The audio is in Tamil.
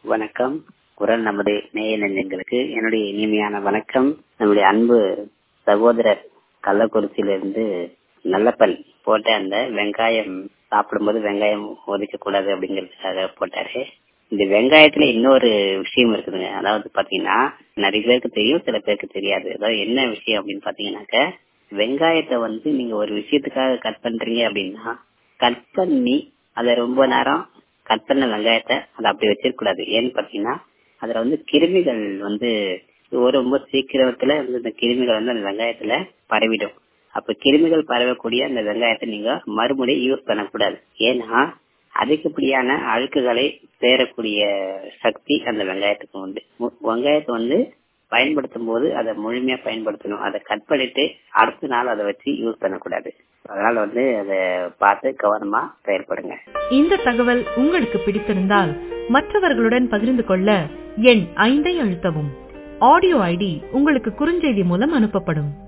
வணக்கம் குரல் நமது நேய நெஞ்சங்களுக்கு என்னுடைய இனிமையான வணக்கம் நம்முடைய அன்பு சகோதரர் கள்ளக்குறிச்சியிலிருந்து நல்லப்பல் போட்ட அந்த வெங்காயம் சாப்பிடும்போது வெங்காயம் ஒதுக்க கூடாது அப்படிங்கிறதுக்காக போட்டாரு இந்த வெங்காயத்துல இன்னொரு விஷயம் இருக்குதுங்க அதாவது பாத்தீங்கன்னா நிறைய பேருக்கு தெரியும் சில பேருக்கு தெரியாது அதாவது என்ன விஷயம் அப்படின்னு பாத்தீங்கன்னாக்க வெங்காயத்தை வந்து நீங்க ஒரு விஷயத்துக்காக கட் பண்றீங்க அப்படின்னா கட் பண்ணி அதை ரொம்ப நேரம் கட் பண்ண வெங்காயத்தை அதை அப்படி வச்சிருக்க கூடாது ஏன்னு பாத்தீங்கன்னா அதுல வந்து கிருமிகள் வந்து ஒரு ரொம்ப சீக்கிரத்துல வந்து இந்த கிருமிகள் வந்து அந்த வெங்காயத்துல பரவிடும் அப்ப கிருமிகள் பரவக்கூடிய அந்த வெங்காயத்தை நீங்க மறுபடியும் யூஸ் பண்ணக்கூடாது ஏன்னா அதிகப்படியான அழுக்குகளை சேரக்கூடிய சக்தி அந்த வெங்காயத்துக்கு உண்டு வெங்காயத்தை வந்து பயன்படுத்தும் போது அதை முழுமையா பயன்படுத்தணும் அதை கட் பண்ணிட்டு அடுத்த நாள் அதை வச்சு யூஸ் பண்ணக்கூடாது அதனால வந்து அதை பார்த்து கவனமா செயல்படுங்க இந்த தகவல் உங்களுக்கு பிடித்திருந்தால் மற்றவர்களுடன் பகிர்ந்து கொள்ள எண் ஐந்தை அழுத்தவும் ஆடியோ ஐடி உங்களுக்கு குறுஞ்செய்தி மூலம் அனுப்பப்படும்